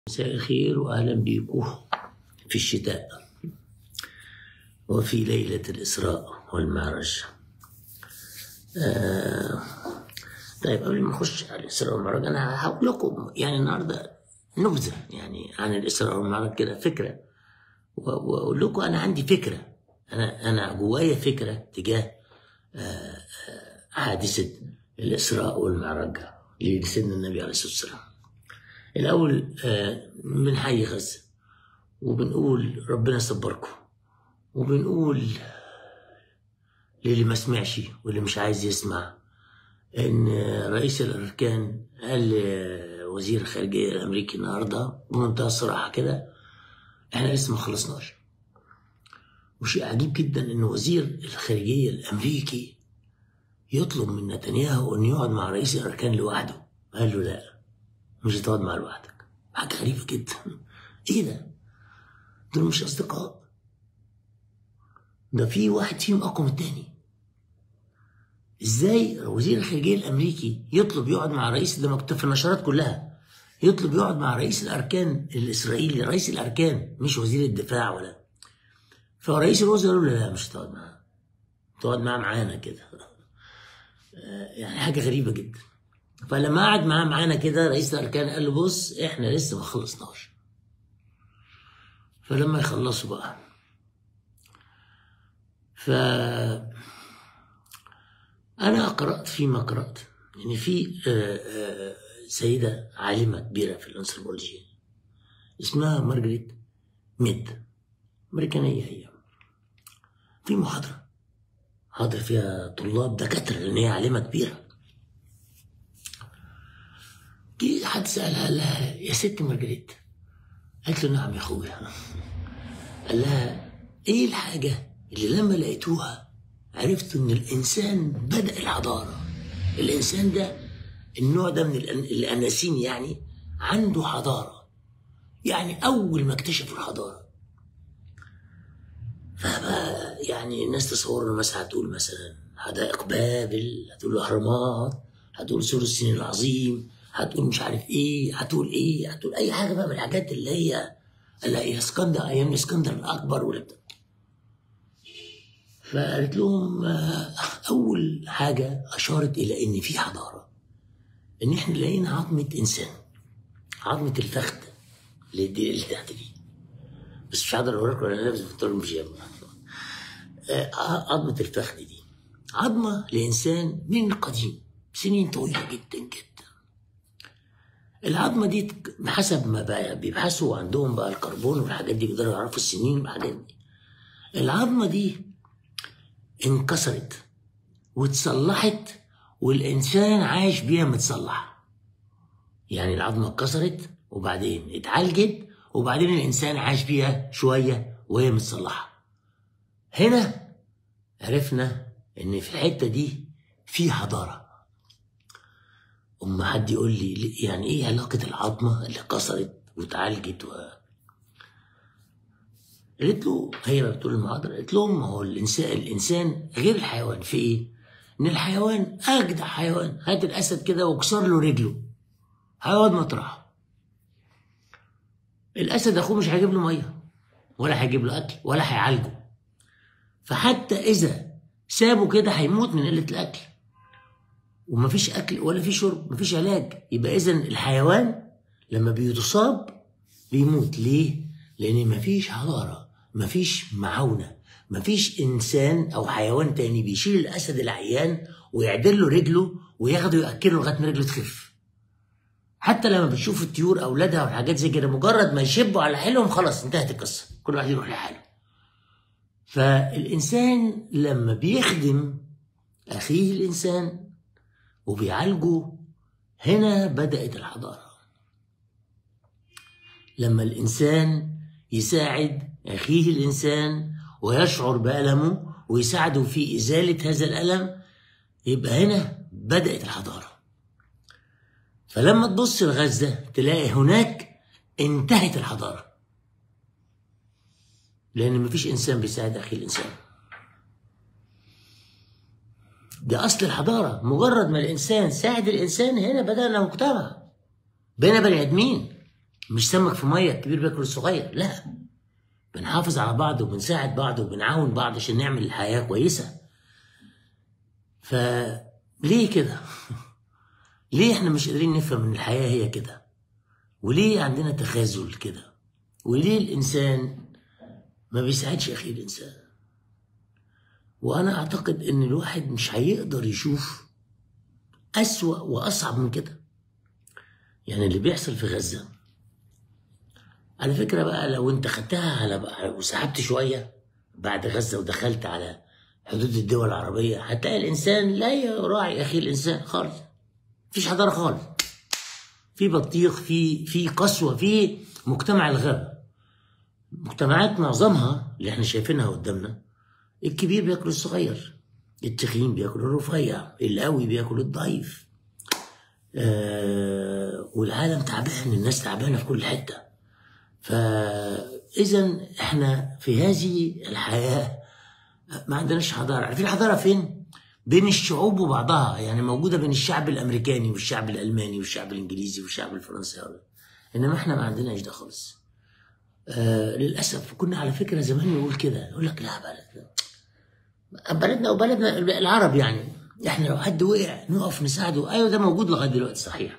مساء الخير وأهلا بيكم في الشتاء وفي ليلة الإسراء والمعراج آه طيب قبل ما نخش على الإسراء والمعراج أنا هقول لكم يعني النهاردة نبذة يعني عن الإسراء والمعراج كده فكرة و- وأقول لكم أنا عندي فكرة أنا أنا جوايا فكرة تجاه آه، آه، حادثة الإسراء والمعراج لسيدنا النبي عليه الصلاة والسلام الأول آه، بنحيي غزة وبنقول ربنا يصبركم وبنقول للي ما سمعش واللي مش عايز يسمع إن رئيس الأركان قال لوزير الخارجية الأمريكي النهاردة بمنتهى الصراحة كده إحنا لسه ما خلصناش وشيء عجيب جدا إن وزير الخارجية الأمريكي يطلب من نتنياهو إنه يقعد مع رئيس الأركان لوحده قال له لا مش هتقعد معاه لوحدك حاجة غريبة جدا ايه ده دول مش اصدقاء ده في واحد فيهم اقوى من التاني ازاي وزير الخارجية الامريكي يطلب يقعد مع رئيس ده مكتوب في النشرات كلها يطلب يقعد مع رئيس الاركان الاسرائيلي رئيس الاركان مش وزير الدفاع ولا فرئيس الوزراء قال له لا مش هتقعد معاه تقعد معاه معانا كده آه، يعني حاجة غريبة جدا فلما قعد معاه معانا كده رئيس الاركان قال له بص احنا لسه ما خلصناش فلما يخلصوا بقى ف انا قرات فيما قرات يعني في آه، آه، سيده عالمه كبيره في الانثروبولوجيا اسمها مارجريت ميد امريكانيه هي في محاضره حاضر فيها طلاب دكاتره لان هي عالمه كبيره جه حد سألها قال لها يا ست مارجريت قالت له نعم يا اخويا قال لها ايه الحاجة اللي لما لقيتوها عرفت ان الانسان بدأ الحضارة الانسان ده النوع ده من الأن- الاناسين يعني عنده حضارة يعني اول ما اكتشفوا الحضارة فبقى يعني الناس تصور مثلا هتقول مثلا حدائق بابل هتقول الاهرامات هتقول سور الصين العظيم هتقول مش عارف ايه هتقول ايه هتقول اي حاجه بقى من الحاجات اللي هي اللي هي اسكندر ايام الاسكندر الاكبر ولا بتاع فقالت لهم آه، اول حاجه اشارت الى ان في حضاره ان احنا لقينا عظمه انسان عظمه الفخذ اللي دي اللي تحت دي بس مش هقدر اوريكم انا لابس بنطلون بيجامه آه، عظمه الفخذ دي عظمه لانسان من قديم سنين طويله جدا جدا العظمه دي تك- حسب ما بقى بيبحثوا عندهم بقى الكربون والحاجات دي بيقدروا يعرفوا السنين والحاجات دي العظمه دي انكسرت واتصلحت والانسان عايش بيها متصلح يعني العظمه اتكسرت وبعدين اتعالجت وبعدين الانسان عاش بيها شويه وهي متصلحه هنا عرفنا ان في الحته دي في حضاره اما حد يقول لي ليه- يعني ايه علاقه العظمه اللي اتكسرت واتعالجت و... قالت له هي بقى بتقول المحاضره قالت لهم ما هو الانسان الانسان غير الحيوان في ايه؟ ان الحيوان اجدع حيوان هات الاسد كده واكسر له رجله هيقعد مطرحه الاسد اخوه مش هيجيب له ميه ولا هيجيب له اكل ولا هيعالجه فحتى اذا سابه كده هيموت من قله الاكل ومفيش اكل ولا في شرب مفيش علاج يبقى اذا الحيوان لما بيتصاب بيموت ليه لان مفيش حضاره مفيش معاونه مفيش انسان او حيوان تاني بيشيل الاسد العيان ويعدل له رجله وياخده ياكله لغايه ما رجله تخف حتى لما بتشوف الطيور اولادها وحاجات زي كده مجرد ما يشبوا على حيلهم خلاص انتهت القصه كل واحد يروح لحاله فالانسان لما بيخدم اخيه الانسان وبيعالجه هنا بدات الحضاره لما الانسان يساعد اخيه الانسان ويشعر بالمه ويساعده في ازاله هذا الالم يبقى هنا بدات الحضاره فلما تبص لغزة تلاقي هناك انتهت الحضارة لأن مفيش إنسان بيساعد أخي الإنسان ده أصل الحضارة مجرد ما الإنسان ساعد الإنسان هنا بدأنا مجتمع بين بني آدمين مش سمك في ميه الكبير بياكل الصغير لا بنحافظ على بعض وبنساعد بعض وبنعاون بعض عشان نعمل الحياه كويسه فليه كده ليه احنا مش قادرين نفهم ان الحياه هي كده وليه عندنا تخاذل كده وليه الانسان ما بيساعدش اخيه الانسان وانا اعتقد ان الواحد مش هيقدر يشوف اسوا واصعب من كده يعني اللي بيحصل في غزه على فكره بقى لو انت خدتها على بقى وسحبت شويه بعد غزه ودخلت على حدود الدول العربيه هتلاقي الانسان لا يراعي اخيه الانسان خالص مفيش حضاره خالص في بطيخ في في قسوه في مجتمع الغابه مجتمعات معظمها اللي احنا شايفينها قدامنا الكبير بياكل الصغير التخين بياكل الرفيع القوي بياكل الضعيف آه والعالم تعبان الناس تعبانه في كل حته فاذا احنا في هذه الحياه ما عندناش حضاره عارفين الحضاره فين بين الشعوب وبعضها يعني موجوده بين الشعب الامريكاني والشعب الالماني والشعب الانجليزي والشعب الفرنساوي انما احنا ما عندناش ده خالص آه للاسف كنا على فكره زمان نقول كده يقول لك لا بلدنا بلدنا وبلدنا العرب يعني احنا لو حد وقع نقف نساعده ايوه ده موجود لغايه دلوقتي صحيح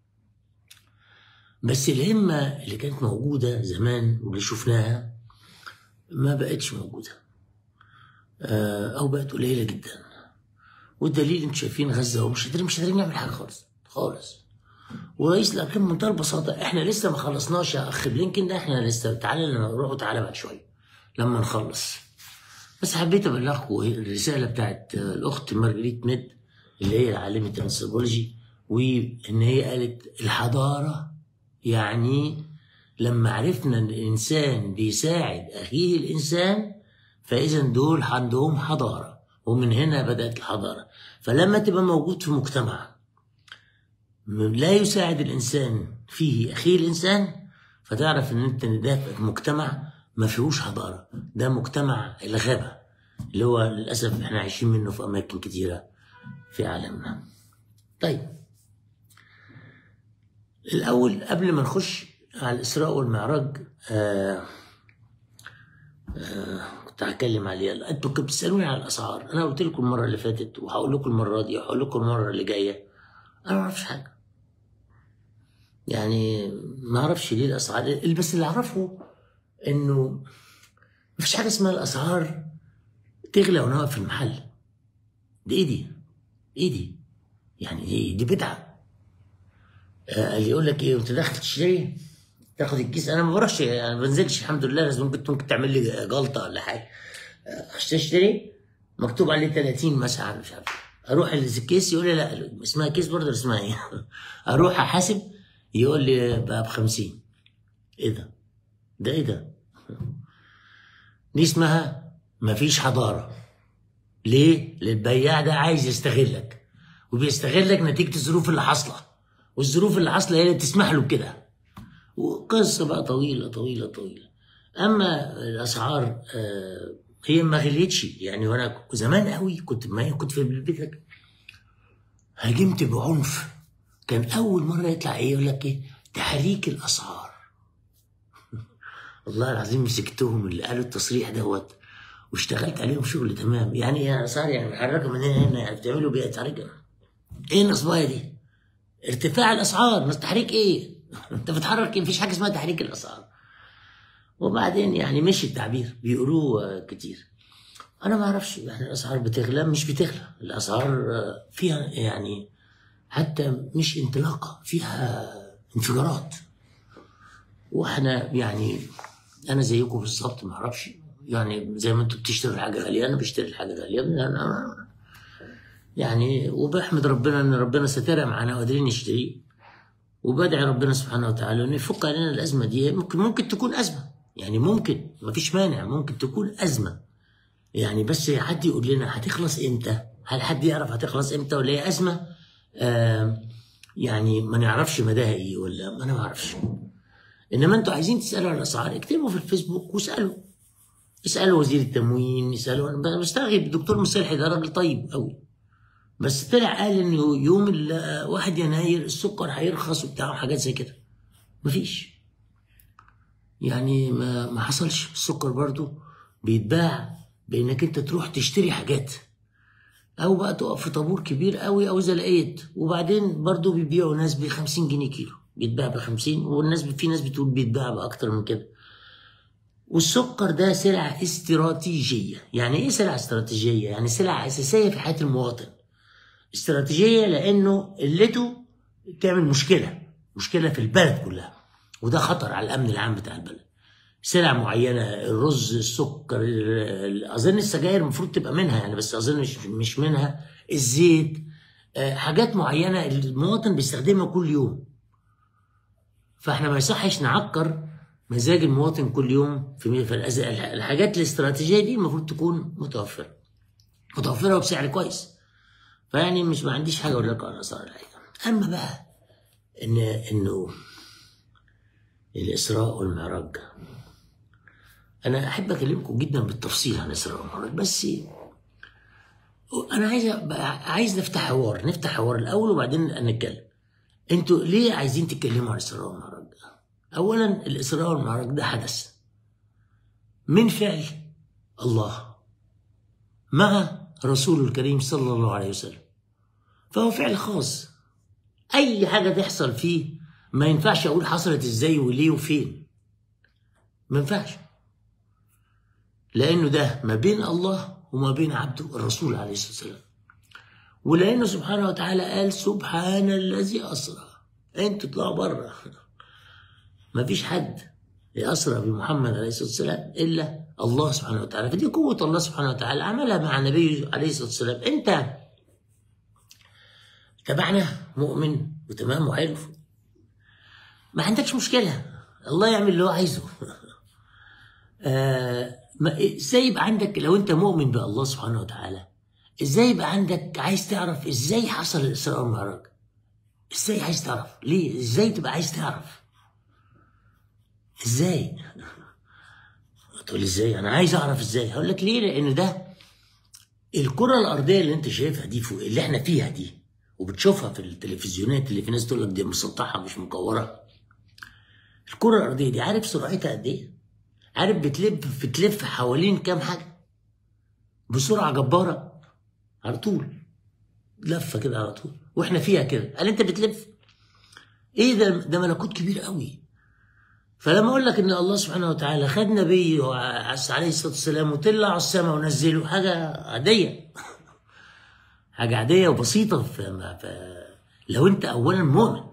بس الهمه اللي كانت موجوده زمان واللي شفناها ما بقتش موجوده آه او بقت قليله جدا والدليل انتوا شايفين غزه ومش قادرين مش قادرين نعمل حاجه خالص خالص ورئيس الاركان بمنتهى البساطه احنا لسه ما خلصناش يا اخ بلينكن ده احنا لسه تعالى نروح وتعالى بعد شويه لما نخلص بس حبيت ابلغكم الرساله بتاعت الاخت مارجريت ميد اللي هي عالمه الانثروبولوجي وان هي قالت الحضاره يعني لما عرفنا ان الانسان بيساعد اخيه الانسان فاذا دول عندهم حضاره ومن هنا بدات الحضاره فلما تبقى موجود في مجتمع لا يساعد الانسان فيه اخيه الانسان فتعرف ان انت ده في مجتمع ما فيهوش حضاره ده مجتمع الغابه اللي هو للاسف احنا عايشين منه في اماكن كتيره في عالمنا طيب الاول قبل ما نخش على الاسراء والمعراج آه آه كنت هتكلم عليها انتوا كنتوا بتسالوني على الاسعار انا قلت لكم المره اللي فاتت وهقول لكم المره دي وهقول لكم المره اللي جايه انا ما اعرفش حاجه يعني ما اعرفش ليه الاسعار بس اللي اعرفه انه مفيش حاجه اسمها الاسعار تغلى وانا واقف في المحل دي ايه دي؟ ايه دي؟ يعني ايه دي بدعه آه اللي يقول لك ايه وانت داخل تشتري تاخد الكيس انا ما بروحش انا ما بنزلش الحمد لله لازم ممكن ممكن تعمل لي جلطه ولا حاجه اشتري مكتوب عليه 30 مثلا مش عارف اروح الكيس يقول لي لا اسمها كيس برضه اسمها ايه اروح احاسب يقول لي بقى ب 50 ايه ده؟ ده ايه ده؟ دي اسمها مفيش حضاره ليه؟ البياع ده عايز يستغلك وبيستغلك نتيجه الظروف اللي حاصله والظروف اللي حاصله هي اللي تسمح له بكده وقصه بقى طويله طويله طويله اما الاسعار آه هي ما غليتش يعني وانا زمان قوي كنت ما كنت في البيت هاجمت بعنف كان اول مره يطلع ايه يقول لك ايه تحريك الاسعار والله العظيم مسكتهم اللي قالوا التصريح دوت واشتغلت عليهم شغل تمام يعني يا اسعار يعني محركه من هنا هنا يعني بتعملوا بيها تحريك ايه النصبايه دي؟ ارتفاع الاسعار بس تحريك ايه؟ انت بتحرك مفيش حاجه اسمها تحريك الاسعار وبعدين يعني مشي التعبير بيقولوه كتير انا ما اعرفش يعني الاسعار بتغلى مش بتغلى الاسعار فيها يعني حتى مش انطلاقه فيها انفجارات واحنا يعني انا زيكم بالظبط ما اعرفش يعني زي ما انتوا بتشتروا حاجه غاليه انا بشتري الحاجه غاليه انا يعني وبحمد ربنا ان ربنا سترها معانا وقادرين نشتري وبدعي ربنا سبحانه وتعالى انه يفك علينا الازمه دي ممكن ممكن تكون ازمه يعني ممكن ما فيش مانع ممكن تكون ازمه يعني بس حد يقول لنا هتخلص امتى؟ هل حد يعرف هتخلص امتى ولا هي ازمه؟ آه يعني ما نعرفش مداها ايه ولا انا ما اعرفش انما انتوا عايزين تسالوا عن الاسعار اكتبوا في الفيسبوك واسالوا اسالوا وزير التموين اسالوا انا بستغرب الدكتور مصلحي ده راجل طيب قوي بس طلع قال انه يوم 1 يناير السكر هيرخص وبتاع وحاجات زي كده مفيش يعني ما ما حصلش السكر برضو بيتباع بانك انت تروح تشتري حاجات او بقى تقف في طابور كبير قوي او اذا لقيت وبعدين برضو بيبيعوا ناس ب 50 جنيه كيلو بيتباع ب 50 والناس في ناس بتقول بيتباع باكتر من كده والسكر ده سلعة استراتيجية يعني ايه سلعة استراتيجية يعني سلعة اساسية في حياة المواطن استراتيجية لانه قلته تعمل مشكلة مشكلة في البلد كلها وده خطر على الامن العام بتاع البلد سلع معينة الرز السكر ال- اظن السجاير المفروض تبقى منها يعني بس اظن مش مش منها الزيت آه، حاجات معينة المواطن بيستخدمها كل يوم فاحنا ما يصحش نعكر مزاج المواطن كل يوم في في الأز- الح- الحاجات الاستراتيجيه دي المفروض تكون متوفره متوفره وبسعر كويس فيعني مش ما عنديش حاجه اقول لكم عن اسرار الحقيقه اما بقى ان انه الاسراء والمعراج انا احب اكلمكم جدا بالتفصيل عن الاسراء والمعراج بس انا عايز أبقى- عايز نفتح حوار نفتح حوار الاول وبعدين نتكلم انتوا ليه عايزين تتكلموا عن الاسراء والمعراج اولا الاسراء والمعراج ده حدث من فعل الله مع رسوله الكريم صلى الله عليه وسلم فهو فعل خاص اي حاجه تحصل فيه ما ينفعش اقول حصلت ازاي وليه وفين ما ينفعش لانه ده ما بين الله وما بين عبده الرسول عليه الصلاه والسلام ولانه سبحانه وتعالى قال سبحان الذي اسرى انتوا اطلعوا بره ما فيش حد يأسرى بمحمد عليه الصلاة والسلام إلا الله سبحانه وتعالى فدي قوة الله سبحانه وتعالى عملها مع النبي عليه الصلاة والسلام أنت تبعنا مؤمن وتمام وحلو ما عندكش مشكلة الله يعمل اللي هو عايزه آه ما- ازاي يبقى عندك لو انت مؤمن بالله سبحانه وتعالى ازاي يبقى عندك عايز تعرف ازاي حصل الاسراء والمعراج ازاي عايز تعرف ليه ازاي تبقى عايز تعرف ازاي تقول ازاي انا عايز اعرف ازاي هقول لك ليه لان ده الكره الارضيه اللي انت شايفها دي فوق اللي احنا فيها دي وبتشوفها في التلفزيونات اللي في ناس تقول لك دي مسطحه مش مكوره الكره الارضيه دي عارف سرعتها قد ايه عارف بتلف بتلف حوالين كام حاجه بسرعه جباره على طول لفه كده على طول واحنا فيها كده قال انت بتلف ايه ده ده ملكوت كبير قوي فلما اقول لك ان الله سبحانه وتعالى خد نبي عليه الصلاه والسلام وطلع على السماء ونزله حاجه عاديه حاجه عاديه وبسيطه ف... ف... لو انت اولا مؤمن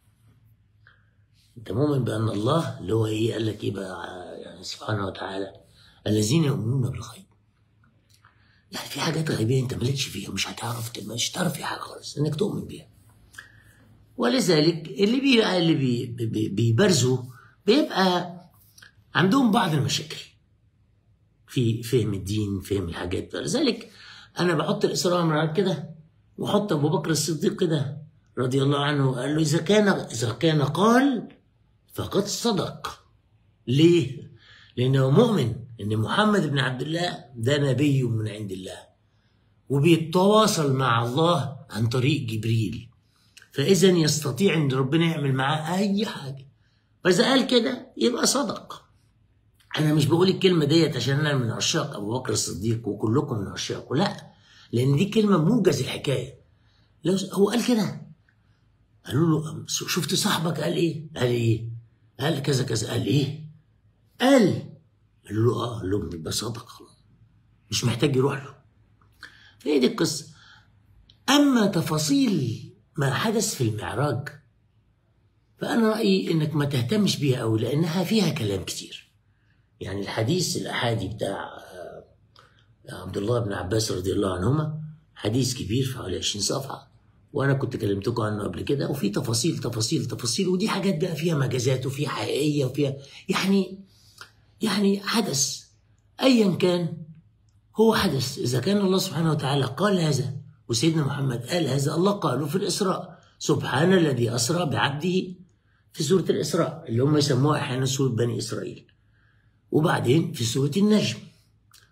انت مؤمن بان الله اللي هو ايه قال لك ايه بقى يعني سبحانه وتعالى الذين يؤمنون بالغيب يعني في حاجات غيبيه انت مالكش فيها مش هتعرف مش هتعرف فيها حاجه خالص انك تؤمن بيها ولذلك اللي بي اللي بي بي بيبرزوا بيبقى عندهم بعض المشاكل في فهم الدين فهم الحاجات فلذلك انا بحط الاسراء والمعراج كده واحط ابو بكر الصديق كده رضي الله عنه قال له اذا كان اذا كان قال فقد صدق ليه؟ لانه مؤمن ان محمد بن عبد الله ده نبي من عند الله وبيتواصل مع الله عن طريق جبريل فاذا يستطيع ان ربنا يعمل معاه اي حاجه فاذا قال كده يبقى صدق انا مش بقول الكلمه ديت عشان انا من عشاق ابو بكر الصديق وكلكم من عشاقه لا لان دي كلمه موجز الحكايه لو هو قال كده قالوا له شفت صاحبك قال ايه قال ايه قال كذا كذا قال ايه قال قالوا له اه قال لهم يبقى صدق خلاص مش محتاج يروح له فهي دي القصه اما تفاصيل ما حدث في المعراج فأنا رأيي إنك ما تهتمش بيها أوي لأنها فيها كلام كتير. يعني الحديث الأحادي بتاع عبد الله بن عباس رضي الله عنهما حديث كبير في حوالي 20 صفحة وأنا كنت كلمتكم عنه قبل كده وفي تفاصيل تفاصيل تفاصيل ودي حاجات بقى فيها مجازات وفيها حقيقية وفيها يعني يعني حدث أيا كان هو حدث إذا كان الله سبحانه وتعالى قال هذا وسيدنا محمد قال هذا الله قاله في الإسراء سبحان الذي أسرى بعبده في سورة الإسراء اللي هم يسموها أحيانا سورة بني إسرائيل وبعدين في سورة النجم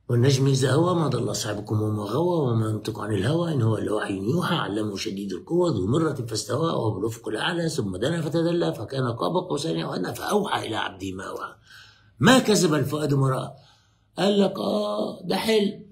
والنجم إذا هوى ما ضل صاحبكم وما غوى وما ينطق عن الهوى إن هو إلا وحي يوحى علمه شديد القوى ذو مرة فاستوى وهو بالأفق الأعلى ثم دنا فتدلى فكان قاب قوسين أو أدنى فأوحى إلى عبده ما أوحى ما كذب الفؤاد ما رأى قال لك آه ده حلم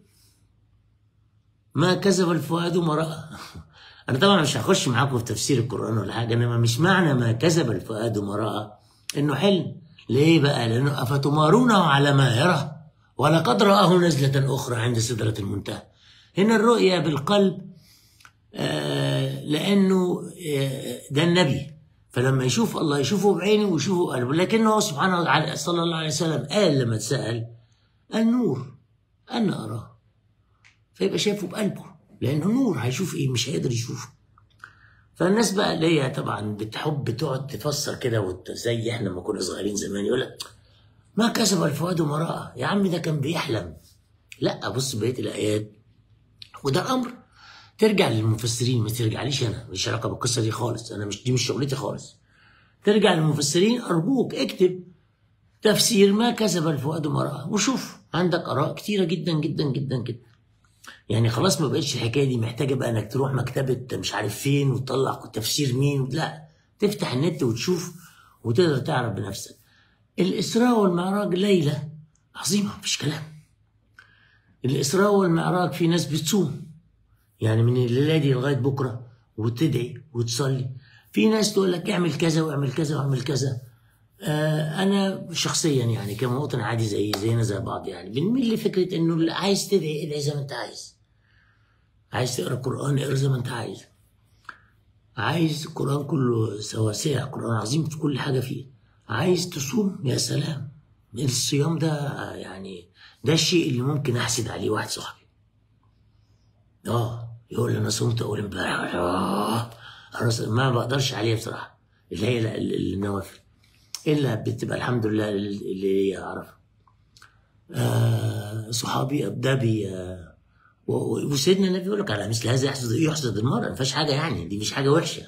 ما كذب الفؤاد ما رأى أنا طبعا مش هخش معاكم في تفسير القرآن ولا حاجة إنما مش معنى ما كذب الفؤاد ما رأى إنه حلم ليه بقى؟ لأنه أفتمارونه على ما يرى ولقد رآه نزلة أخرى عند سدرة المنتهى هنا الرؤية بالقلب آه لأنه آه ده النبي فلما يشوف الله يشوفه بعينه ويشوفه بقلبه لكنه سبحانه وتعالى صلى الله عليه وسلم قال لما اتسأل النور أنا أراه فيبقى شايفه بقلبه لأنه نور هيشوف إيه مش هيقدر يشوفه فالناس بقى اللي هي طبعا بتحب تقعد تفسر كده زي احنا لما كنا صغيرين زمان يقول لك ما كسب الفؤاد ما رأى يا عم ده كان بيحلم لا بص بقيه الايات وده امر ترجع للمفسرين ما ترجعليش انا مش علاقه بالقصه دي خالص انا مش دي مش شغلتي خالص ترجع للمفسرين ارجوك اكتب تفسير ما كسب الفؤاد ما رأى وشوف عندك اراء كتيره جدا جدا جدا جدا يعني خلاص ما بقتش الحكايه دي محتاجه بقى انك تروح مكتبه مش عارف فين وتطلع تفسير مين لا تفتح النت وتشوف وتقدر تعرف بنفسك الاسراء والمعراج ليله عظيمه مفيش كلام الاسراء والمعراج في ناس بتصوم يعني من الليله دي لغايه بكره وتدعي وتصلي في ناس تقول لك اعمل كذا واعمل كذا واعمل كذا آه انا شخصيا يعني كمواطن عادي زي زينا زي بعض يعني بنميل لفكره انه اللي عايز تدعي ادعي زي ما انت عايز عايز تقرا قران اقرا زي ما انت عايز عايز القران كله سواسية قران عظيم في كل حاجه فيه عايز تصوم يا سلام الصيام ده يعني ده الشيء اللي ممكن احسد عليه واحد صاحبي اه يقول لي انا صمت اول امبارح اه انا ما بقدرش عليه بصراحه اللي هي النوافل الا بتبقى الحمد لله اللي هي اعرفها آه صحابي ده بي آه وسيدنا النبي يقول لك على مثل هذا يحسد يحسد المرء ما فيهاش حاجه يعني دي مش حاجه وحشه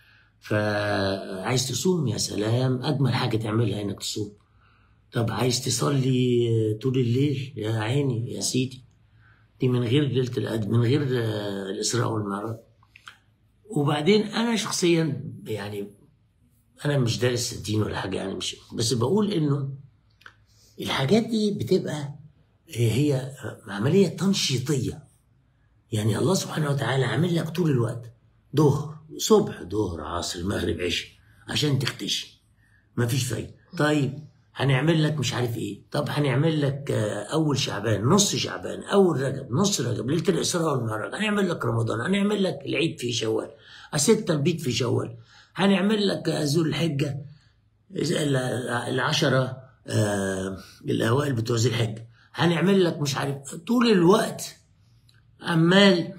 فعايز تصوم يا سلام اجمل حاجه تعملها انك تصوم طب عايز تصلي طول الليل يا عيني يا سيدي دي من غير ليله القدر من غير الاسراء والمعراج وبعدين انا شخصيا يعني انا مش دارس الدين ولا حاجه يعني مش بس بقول انه الحاجات دي بتبقى هي عمليه تنشيطيه يعني الله سبحانه وتعالى عامل لك طول الوقت ظهر صبح ظهر عصر مغرب عشاء عشان تختشي مفيش فايده طيب هنعمل لك مش عارف ايه طب هنعمل لك اول شعبان نص شعبان اول رجب نص رجب ليله الاسراء والمعراج هنعمل لك رمضان هنعمل لك العيد في شوال ستة البيت في شوال هنعمل لك ذو الحجة العشرة آه الأوائل بتوع ذي الحجة هنعمل لك مش عارف طول الوقت عمال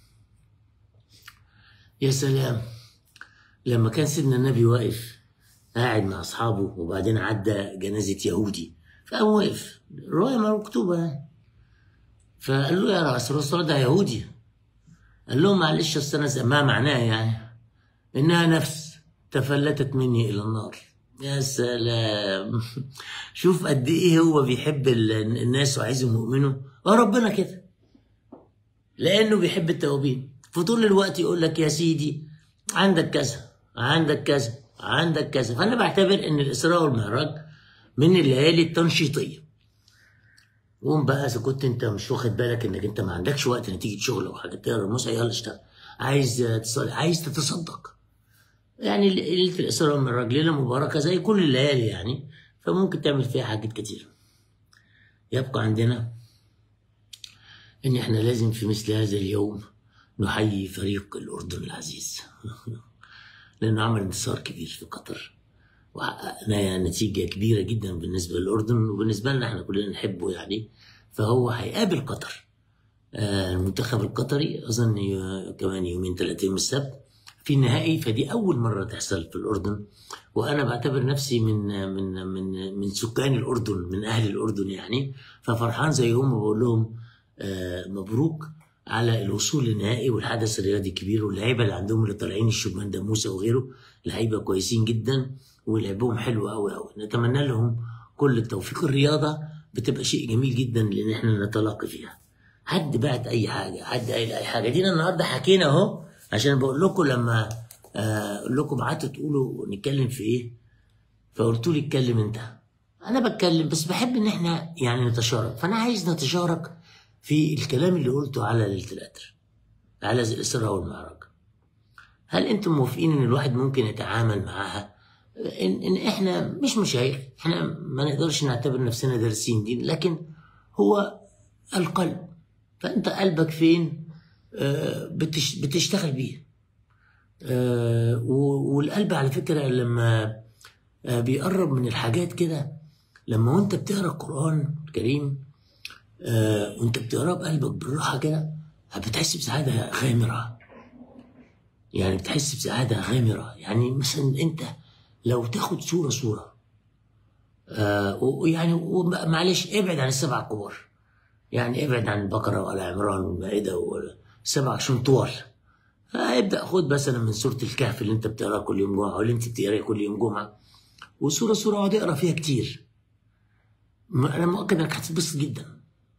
يا سلام لما كان سيدنا النبي واقف قاعد مع أصحابه وبعدين عدى جنازة يهودي فقام واقف الرواية مكتوبة يعني فقال له يا رسول الله ده يهودي قال لهم معلش أصل أنا ما معناه يعني إنها نفس تفلتت مني إلى النار يا سلام شوف قد إيه هو بيحب الناس وعايزهم يؤمنوا وربنا كده لأنه بيحب التوابين فطول الوقت يقول لك يا سيدي عندك كذا عندك كذا عندك كذا فأنا بعتبر إن الإسراء والمعراج من الليالي التنشيطية قوم بقى اذا كنت انت مش واخد بالك انك انت ما عندكش وقت نتيجه شغل او حاجه تقرا الموسى يلا اشتغل عايز تصلي عايز تتصدق يعني ليله الاسراء والمعراج ليله مباركه زي كل الليالي يعني فممكن تعمل فيها حاجات كتير يبقى عندنا ان احنا لازم في مثل هذا اليوم نحيي فريق الاردن العزيز لانه عمل انتصار كبير في قطر وحققنا نتيجه كبيره جدا بالنسبه للاردن وبالنسبه لنا احنا كلنا نحبه يعني فهو هيقابل قطر المنتخب القطري اظن كمان يومين ثلاثه يوم السبت في النهائي فدي اول مره تحصل في الاردن وانا بعتبر نفسي من من من من سكان الاردن من اهل الاردن يعني ففرحان زيهم وبقول لهم مبروك على الوصول للنهائي والحدث الرياضي الكبير واللعيبه اللي عندهم اللي طالعين الشبان ده موسى وغيره لعيبه كويسين جدا ولعبهم حلو قوي قوي نتمنى لهم كل التوفيق الرياضه بتبقى شيء جميل جدا لان احنا نتلاقي فيها حد بعت اي حاجه حد قايل اي حاجه دينا النهارده حكينا اهو عشان بقول لكم لما آه، اقول لكم بعتوا تقولوا نتكلم في ايه فقلتوا لي اتكلم انت انا بتكلم بس بحب ان احنا يعني نتشارك فانا عايز نتشارك في الكلام اللي قلته على ليله القدر على الاسراء والمعراج هل انتم موافقين ان الواحد ممكن يتعامل معاها ان, إن احنا مش مشايخ احنا ما نقدرش نعتبر نفسنا دارسين دين لكن هو القلب فانت قلبك فين آه، بتش بتشتغل بيه آه، و- والقلب على فكره لما آه، بيقرب من الحاجات كده لما وانت بتقرا القران الكريم آه، وانت بتقراه بقلبك بالراحه كده بتحس بسعاده غامره يعني بتحس بسعاده غامره يعني مثلا انت لو تاخد صوره صوره آه ويعني ومعلش ابعد عن السبع كبار يعني ابعد عن البقره وال عمران والمائده والسبع عشان طوال فابدا خد مثلا من سوره الكهف اللي انت بتقراها كل يوم جمعه واللي انت بتقراها كل يوم جمعه وسوره سوره اقعد اقرا فيها كتير م- انا مؤكد انك هتتبسط جدا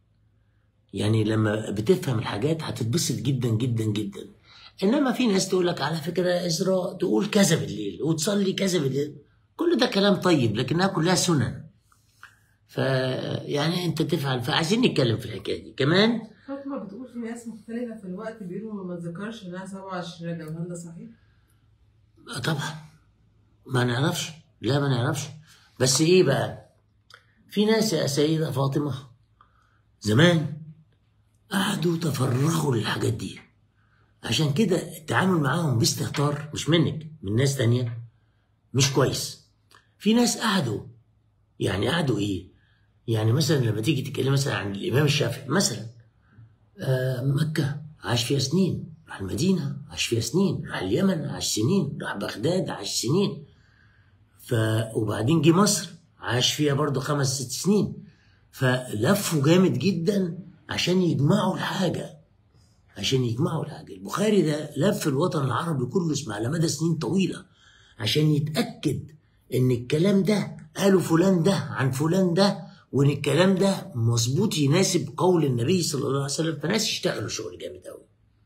يعني لما بتفهم الحاجات هتتبسط جدا جدا جدا انما في ناس تقول لك على فكره اسراء تقول كذا بالليل وتصلي كذا بالليل كل ده كلام طيب لكنها كلها سنن ف يعني انت تفعل فعايزين نتكلم في الحكايه دي كمان فاطمة بتقول في ناس مختلفة في الوقت بيقولوا ما تذكرش انها 27 رجب هل ده صحيح؟ آه طبعا ما نعرفش لا ما نعرفش بس ايه بقى في ناس يا سيدة فاطمة زمان قعدوا تفرغوا للحاجات دي عشان كده التعامل معاهم باستهتار مش منك من ناس تانية مش كويس في ناس قعدوا يعني قعدوا ايه يعني مثلا لما تيجي تتكلم مثلا عن الامام الشافعي مثلا آه مكة عاش فيها سنين راح المدينة عاش فيها سنين راح اليمن عاش سنين راح بغداد عاش سنين ف وبعدين جه مصر عاش فيها برضه خمس ست سنين فلفوا جامد جدا عشان يجمعوا الحاجة عشان يجمعوا الحاجة البخاري ده لف الوطن العربي كله اسمه على مدى سنين طويلة عشان يتأكد ان الكلام ده قاله فلان ده عن فلان ده وان الكلام ده مظبوط يناسب قول النبي صلى الله عليه وسلم فناس اشتغلوا شغل جامد قوي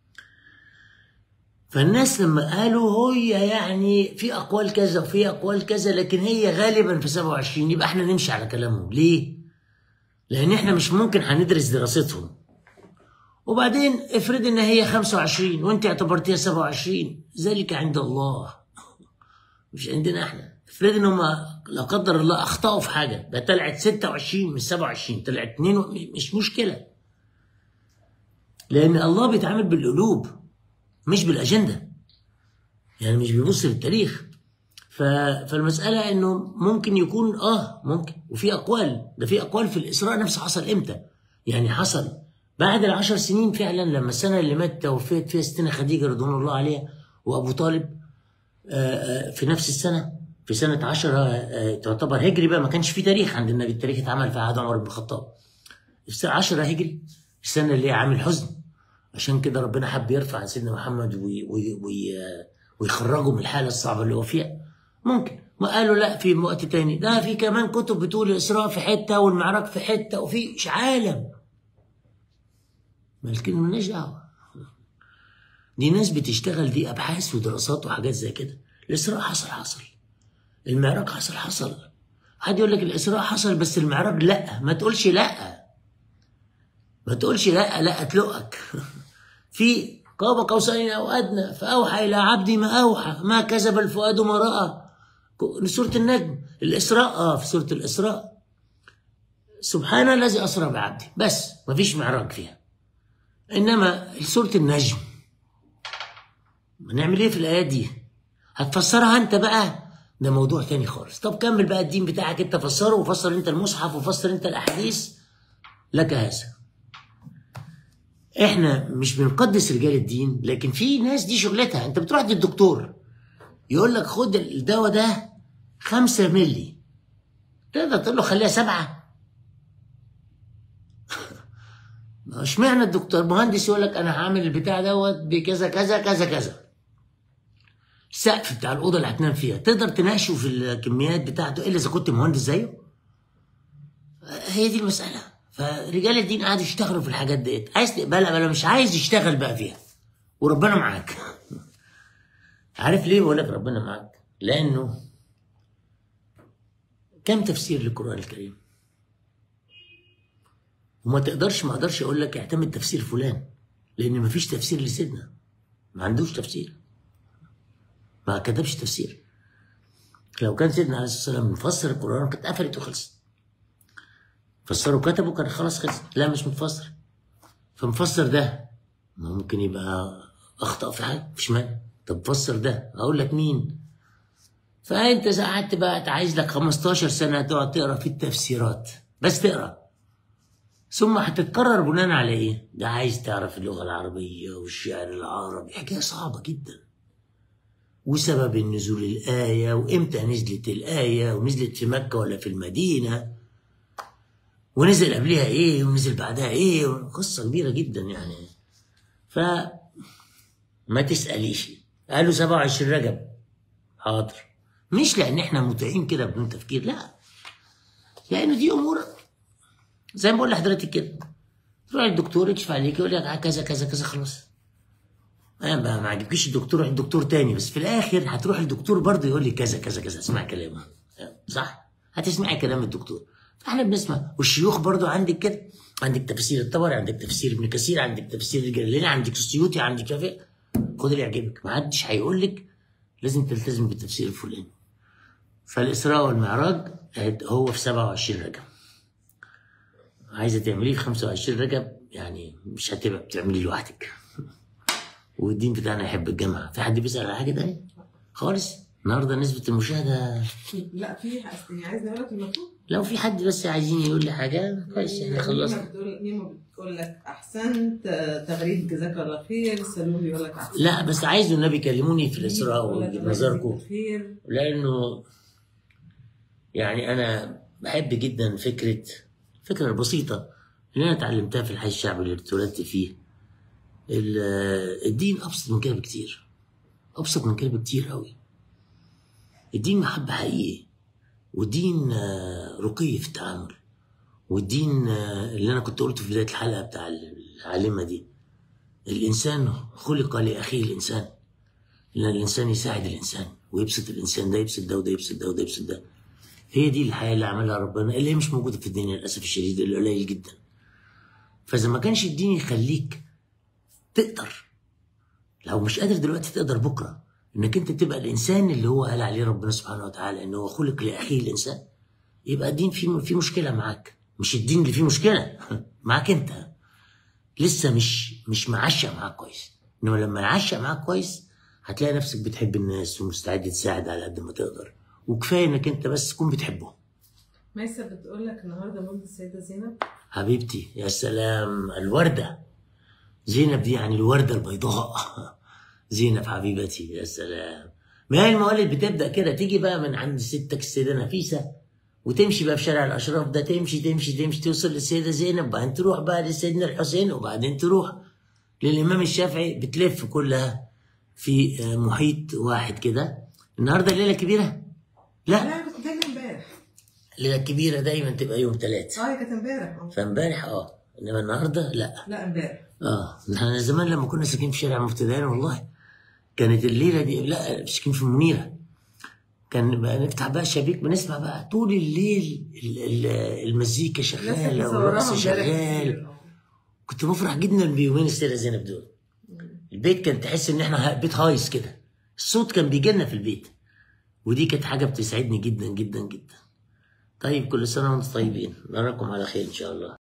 فالناس لما قالوا هي يعني في اقوال كذا وفي اقوال كذا لكن هي غالبا في 27 يبقى احنا نمشي على كلامهم ليه؟ لان احنا مش ممكن هندرس دراستهم وبعدين افرض ان هي 25 وانت اعتبرتيها 27 ذلك عند الله مش عندنا احنا افرض ان هم لا قدر الله اخطاوا في حاجه ده طلعت 26 مش 27 طلعت 2 و- مش مشكله لان الله بيتعامل بالقلوب مش بالاجنده يعني مش بيبص للتاريخ ف... فالمساله انه ممكن يكون اه ممكن وفي اقوال ده في اقوال في الاسراء نفسه حصل امتى يعني حصل بعد العشر سنين فعلا لما السنه اللي مات توفيت فيها ستنا خديجه رضوان الله عليها وابو طالب آه، آه، في نفس السنة في سنة عشرة آه، تعتبر هجري بقى ما كانش في تاريخ عند النبي التاريخ اتعمل في عهد عمر بن الخطاب في سنة عشرة هجري السنة اللي هي عام الحزن عشان كده ربنا حب يرفع عن سيدنا محمد وي وي وي ويخرجه من الحالة الصعبة اللي هو فيها ممكن ما قالوا لا في وقت تاني ده في كمان كتب بتقول الإسراء في حتة والمعراج في حتة وفي عالم مالكين مالناش دعوة دي ناس بتشتغل دي ابحاث ودراسات وحاجات زي كده الاسراء حصل حصل المعراج حصل حصل حد يقول لك الاسراء حصل بس المعراج لا ما تقولش لا ما تقولش لا لا اتلقك في قاب قوسين او ادنى فاوحى الى عبدي ما اوحى ما كذب الفؤاد ما راى سوره النجم الاسراء اه في سوره الاسراء سبحان الذي اسرى بعبده بس ما فيش معراج فيها انما سوره النجم هنعمل ايه في الايات دي هتفسرها انت بقى ده موضوع تاني خالص طب كمل بقى الدين بتاعك انت فسره وفسر انت المصحف وفسر انت الاحاديث لك هذا احنا مش بنقدس رجال الدين لكن في ناس دي شغلتها انت بتروح للدكتور يقول لك خد الدواء ده خمسة ملي تقدر تقول له خليها سبعة ما اشمعنى الدكتور مهندس يقول لك انا هعمل البتاع دوت بكذا كذا كذا كذا السقف بتاع الاوضه اللي هتنام فيها تقدر تناقشه في الكميات بتاعته الا اذا كنت مهندس زيه هي دي المساله فرجال الدين قعدوا يشتغلوا في الحاجات ديت عايز تقبلها ولا مش عايز يشتغل بقى فيها وربنا معاك عارف ليه بقول لك ربنا معاك لانه كم تفسير للقران الكريم وما تقدرش ما اقدرش اقول لك اعتمد تفسير فلان لان ما فيش تفسير لسيدنا ما عندوش تفسير ما كتبش تفسير لو كان سيدنا عليه الصلاه والسلام مفسر القران كانت قفلت وخلصت فسروا كتبوا كان خلاص خلص لا مش مفسر فمفسر ده ما ممكن يبقى اخطا في حاجه مش مانع طب فسر ده اقول لك مين فانت قعدت بقى عايز لك 15 سنه تقعد تقرا في التفسيرات بس تقرا ثم هتتكرر بناء على ايه؟ ده عايز تعرف اللغه العربيه والشعر العربي حكايه صعبه جدا وسبب النزول الآية وإمتى نزلت الآية ونزلت في مكة ولا في المدينة ونزل قبلها إيه ونزل بعدها إيه قصة كبيرة جدا يعني ف ما تسأليش قالوا 27 رجب حاضر مش لأن إحنا متعين كده بدون تفكير لا لأن دي أمور زي ما بقول لحضرتك كده تروح للدكتور يكشف عليك يقول لك كذا كذا كذا خلاص انا ما ما عجبكيش الدكتور روح لدكتور تاني بس في الاخر هتروح للدكتور برضه يقول لي كذا كذا كذا اسمع كلامه صح هتسمعي كلام الدكتور فاحنا بنسمع والشيوخ برضه عندك كده عندك تفسير الطبري عندك تفسير ابن كثير عندك تفسير الجلالين عندك السيوطي عندك شافعي خد اللي يعجبك ما حدش هيقول لك لازم تلتزم بالتفسير الفلاني فالاسراء والمعراج هو في 27 رجب عايزه تعمليه في 25 رجب يعني مش هتبقى بتعمليه لوحدك والدين بتاعنا يحب الجامعة في حد بيسأل على حاجة تانية خالص النهارده نسبة المشاهدة لا في يعني عايز اقول لك المفروض لو في حد بس عايزين يقول لي حاجة كويس احنا خلصنا بتقول ميمو بتقول لك احسنت تغريد جزاك الله خير سلوم بيقول لك احسنت لا بس عايز النبي كلموني في الإسراء ويجيب نظركم خير لأنه يعني أنا بحب جدا فكرة الفكرة البسيطة اللي أنا اتعلمتها في الحي الشعبي اللي اتولدت فيه ال- الدين ابسط من كده بكتير ابسط من كده بكتير قوي الدين محبه حقيقي والدين آه، رقي في التعامل والدين آه، اللي انا كنت قلته في بدايه الحلقه بتاع العالمه دي الانسان خلق لاخيه الانسان لان الانسان يساعد الانسان ويبسط الانسان ده يبسط ده وده يبسط ده وده يبسط ده هي دي الحياه اللي عملها ربنا اللي هي مش موجوده في الدنيا للاسف الشديد اللي قليل جدا فاذا ما كانش الدين يخليك تقدر لو مش قادر دلوقتي تقدر بكره انك انت تبقى الانسان اللي هو قال عليه ربنا سبحانه وتعالى ان هو خلق لاخيه الانسان يبقى الدين فيه فيه مشكله معاك مش الدين اللي فيه مشكله معاك انت لسه مش مش معشق معاك كويس انما لما يعشق معاك كويس هتلاقي نفسك بتحب الناس ومستعد تساعد على قد ما تقدر وكفايه انك انت بس تكون بتحبهم ميسة بتقول لك النهارده مولد السيدة زينب حبيبتي يا سلام الوردة زينب دي يعني الوردة البيضاء زينب حبيبتي يا سلام ما هي الموالد بتبدأ كده تيجي بقى من عند ستك السيدة نفيسة وتمشي بقى في شارع الأشراف ده تمشي تمشي تمشي توصل للسيدة زينب وبعدين تروح بقى لسيدنا الحسين وبعدين تروح للإمام الشافعي بتلف كلها في آه، محيط واحد كده النهارده الليلة كبيرة؟ لا لا أنا كنت دايما امبارح الليلة الكبيرة دايما تبقى يوم ثلاث اه هي كانت امبارح آه. فامبارح اه انما النهارده لا لا امبارح اه احنا زمان لما كنا ساكنين في شارع مفتدان والله كانت الليله دي لا ساكنين في المنيره كان بقى نفتح بقى الشبيك بنسمع بقى طول الليل ال- ال- المزيكا لسه شغاله مصوراها والرقص امبارح شغال كتير. آه. كنت بفرح جدا بيومين السيده زينب دول البيت كان تحس ان احنا ه- بيت هايص كده الصوت كان بيجي لنا في البيت ودي كانت حاجه بتسعدني جدا جدا جدا طيب كل سنه وانتم طيبين نراكم على خير ان شاء الله